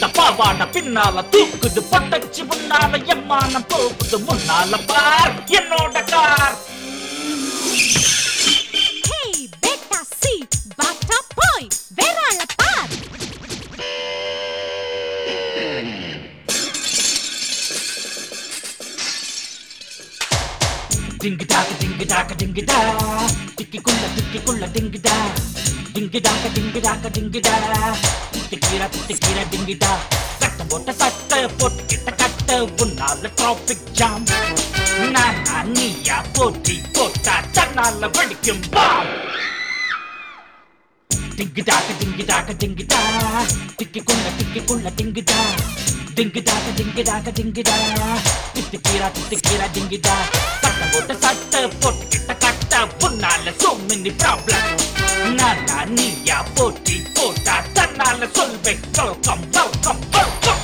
பாவாட பின்னால தூக்குது பொட்டச்சு முன்னால எம்மானம் போகுது முன்னால பார் என்னோட கார் ஹே பேட்டா சி பாட்டா போய் வேறாள பார் டிங்குடாக டிங்குடாக டிங்குடா திக்கிக்குள்ள திக்கிக்குள்ள டிங்குடா டிங்குடாக டிங்குடாக டிங்குடா திக்கிற திக்கிற டிங்குடா சட்டம் போட்ட சட்டை போட்டுக்கிட்ட கட்ட உன்னால டிராபிக் ஜாம் நான் நீயா போட்டி போட்டா தன்னால வெடிக்கும் பாம் டிங்குடாக டிங்குடாக டிங்குடா திக்கிக்குள்ள திக்கிக்குள்ள டிங்குடா டிங்குடாக டிங்குடாக டிங்குடா திட்டுக்கீரா திட்டுக்கீரா டிங்குடா சட்டம் போட்ட சட்டை போட்டுக்கிட்ட கட்ட புன்னால so many problem நானா நீயா போட்டி போட்டா தன்னால சொல்வேன் welcome welcome welcome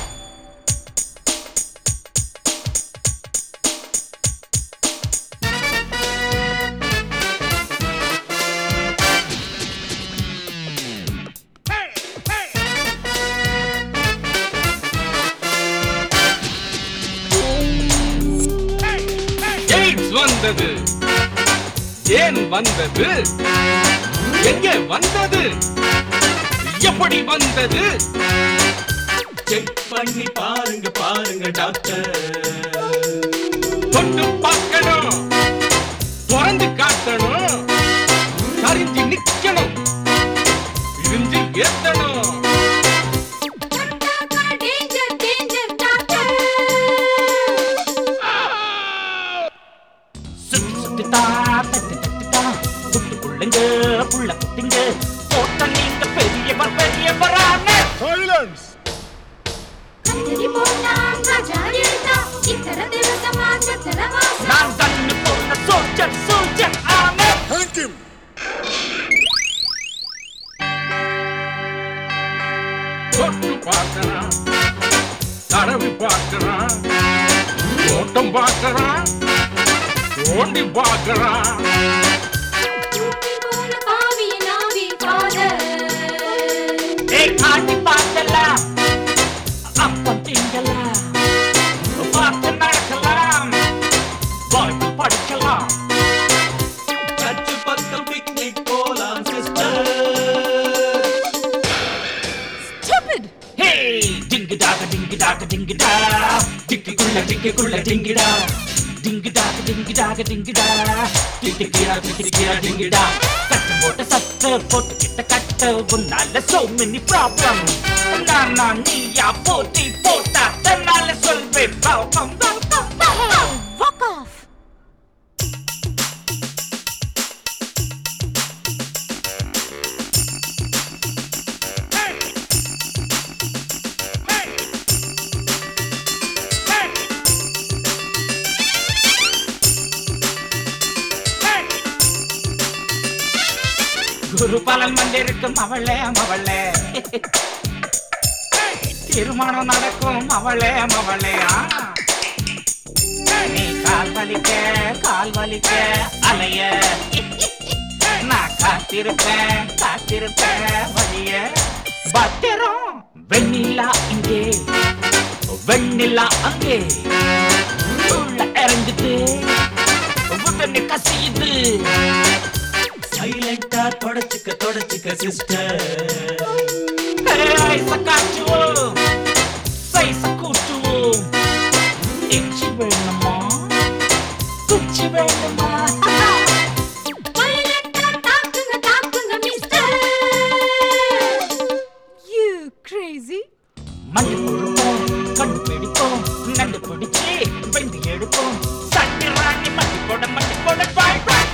எய்ட்ஸ் வந்தது ஏன் வந்தது எங்கே வந்தது எப்படி வந்தது செக் பண்ணி பாருங்க பாருங்க டாக்டர் தொட்டு பார்க்கணும் திறந்து காட்டணும் சரிஞ்சு நிக்கணும் இருந்து ஏத்தணும் டேஞ்சர் டேஞ்சர் டாக்டர் சுத்தி சுத்தி தா தட்டி தட்டி தா குட்டி புள்ளைங்க புள்ள குட்டிங்க போட்ட நீங்க பெரியவர் பெரியவரான கத்திரி போட்டா காஜாடி எடுத்தா இத்தர திவசமா சத்தர மாசம் நான் தண்ணி போட்ட சோல்ஜர் சோல்ஜர் ஆன தொட்டு பார்க்கறான் தடவி பார்க்கறான் ஓட்டம் பார்க்கறான் ஓண்டி பார்க்கறான் தூக்கி போன பாவிய நாவி காதல் ஏய் காட்டி பார்த்தலாம் அப்பம் திங்கலாம் பார்த்து நடக்கலாம் பைபிள் படிக்கலாம் சர்ச்சு பக்கம் பிக்னிக் போலாம் சிஸ்டர் Stupid! ஹே டிங்குடாக டிங்குடாக டிங்குடா டிக்குக்குள்ள டிக்குக்குள்ள டிங்குடா டிங்குடாக டிங்குடாக டிங்குடா டிக்குக்கீரா டிக்குக்கீரா டிங்குடா கட்டு போட்ட சட்டை போட்டுக்கிட்ட கட்ட உன்னால so many problem நான் நான் நீயா போட்டி போட்டா தன்னால சொல்வேன் welcome welcome welcome Walk off! குரு பலன் வந்திருக்கும் அவளே அவளே திருமணம் நடக்கும் அவளே அவளே ஆ. நீ கால் வலிக்க கால் வலிக்க அலைய நான் காத்திருப்பேன் காத்திருப்பேன் வலிய பத்திரம் வெண்ணிலா இங்கே வெண்ணிலா அங்கே உள்ள இறங்குது உடனே கசியுது சைலண்டா தொடச்சுக்க தொடச்சுக்க சிஸ்டர் ஐச காட்டுவோம் சைச கூட்டுவோம் எச்சி வேணுமா குச்சி வேணுமா வயலட்டா தாக்குங்க தாக்குங்க மிஸ்டர் You crazy? மண்டு கொடுப்போம் கண்டு பிடிப்போம் நண்டு பிடிச்சி வெந்து எடுப்போம் சட்டி ராணி மண்டி போட மண்டி போட பாய் பாய்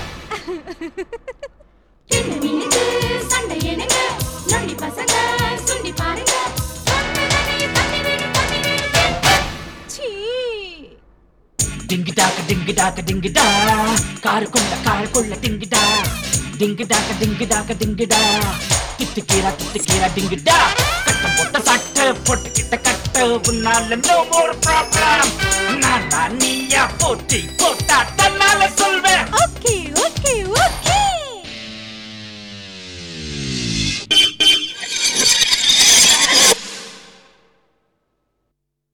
என்ன மீனுக்கு சண்டை எனக்கு நொண்டி பசங்க சுண்டி பாருங்க தொண்டனே தண்ணி வேணும் தண்ணி வேணும் சீ டிங்கிடாக்க டிங்கிடாக்க டிங்கிடா காருக்குள்ள காருக்குள்ள டிங்கிடா டிங்கிடாக்க டிங்கிடாக்க டிங்கிடா திட்டுக்கீரா திட்டுக்கீரா டிங்கிடா கட்ட போட்ட சட்டை போட்டுக்கிட்ட கட்ட உன்னால நோ மோர் ப்ராப்ளம் நான் நீயா போட்டி போட்டா தன்னால சொல்வேன் ஓகே